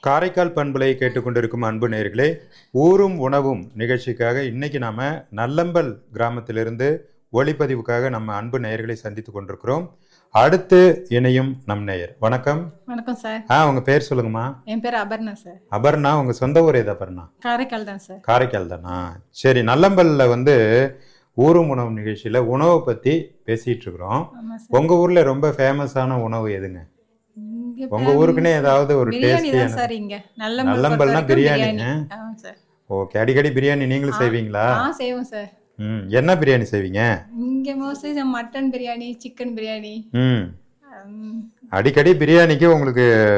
காரைக்கால் பண்புலை கேட்டுக்கொண்டிருக்கும் அன்பு நேயர்களே ஊரும் உணவும் நிகழ்ச்சிக்காக இன்னைக்கு நாம நல்லம்பல் கிராமத்திலிருந்து ஒளிப்பதிவுக்காக நம்ம அன்பு நேயர்களை சந்தித்து கொண்டிருக்கிறோம் அடுத்து இணையும் நம் நேயர் வணக்கம் வணக்கம் சார் ஆ உங்க பேர் சொல்லுங்கம்மா என் பேர் அபர்ணா சார் அபர்ணா உங்க சொந்த ஊர் எது அபர்ணா காரைக்கால் தான் சார் காரைக்கால் தானா சரி நல்லம்பல்ல வந்து ஊரும் உணவு நிகழ்ச்சியில உணவை பத்தி பேசிட்டு இருக்கிறோம் ஆமாம் சார் உங்க ஊர்ல ரொம்ப ஃபேமஸான உணவு எதுங்க இங்க உங்க ஊருக்குன்னே ஏதாவது ஒரு பிரியாணி தான் டேஸ்டியான சார் இங்க நல்ல நல்லம்பல்னா பிரியாணிங்க ஆமாம் சார் ஓகே அடிக்கடி பிரியாணி நீங்களும் ஆ. செய்வீங்களா ஆ செய்வோம் சார் ம் என்ன பிரியாணி செய்வீங்க இங்க mostly mutton biryani chicken biryani ம் ம், அடிக்கடி பிரியாணிக்கு உங்களுக்கு